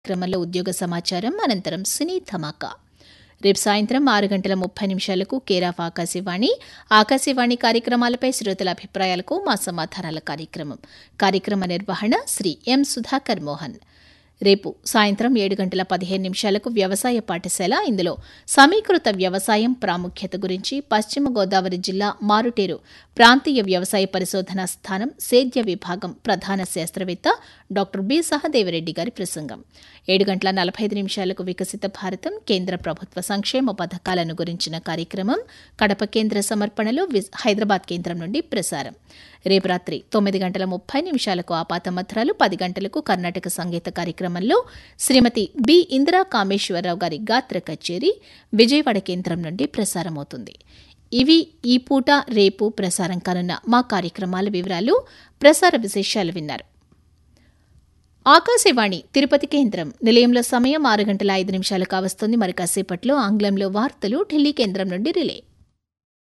క్రమంలో ఉద్యోగ సమాచారం అనంతరం సినీ ధమాకా రేపు సాయంత్రం ఆరు గంటల ముప్పై నిమిషాలకు కేరాఫ్ ఆకాశవాణి ఆకాశవాణి కార్యక్రమాలపై శ్రోతల అభిప్రాయాలకు మా సమాధానాల కార్యక్రమం కార్యక్రమ నిర్వహణ శ్రీ ఎం సుధాకర్ మోహన్ రేపు సాయంత్రం ఏడు గంటల పదిహేను నిమిషాలకు వ్యవసాయ పాఠశాల ఇందులో సమీకృత వ్యవసాయం ప్రాముఖ్యత గురించి పశ్చిమ గోదావరి జిల్లా మారుటేరు ప్రాంతీయ వ్యవసాయ పరిశోధనా స్థానం సేద్య విభాగం ప్రధాన శాస్త్రవేత్త డాక్టర్ బి సహదేవరెడ్డి గారి ప్రసంగం ఏడు గంటల నలభై ఐదు నిమిషాలకు వికసిత భారతం కేంద్ర ప్రభుత్వ సంక్షేమ పథకాలను గురించిన కార్యక్రమం కడప కేంద్ర సమర్పణలో విజ్- హైదరాబాద్ కేంద్రం నుండి ప్రసారం రేపు రాత్రి తొమ్మిది గంటల ముప్పై నిమిషాలకు ఆపాతమత్రాలు పది గంటలకు కర్ణాటక సంగీత కార్యక్రమంలో శ్రీమతి బి ఇందిరా కామేశ్వరరావు గారి గాత్ర కచేరీ విజయవాడ కేంద్రం నుండి ప్రసారమవుతుంది ఇవి ఈ పూట రేపు ప్రసారం కానున్న మా కార్యక్రమాల వివరాలు ప్రసార విశేషాలు విన్నారు ఆకాశవాణి తిరుపతి కేంద్రం నిలయంలో సమయం ఆరు గంటల ఐదు నిమిషాలు కావస్తుంది మరి కాసేపట్లో ఆంగ్లంలో వార్తలు ఢిల్లీ కేంద్రం నుండి రిలే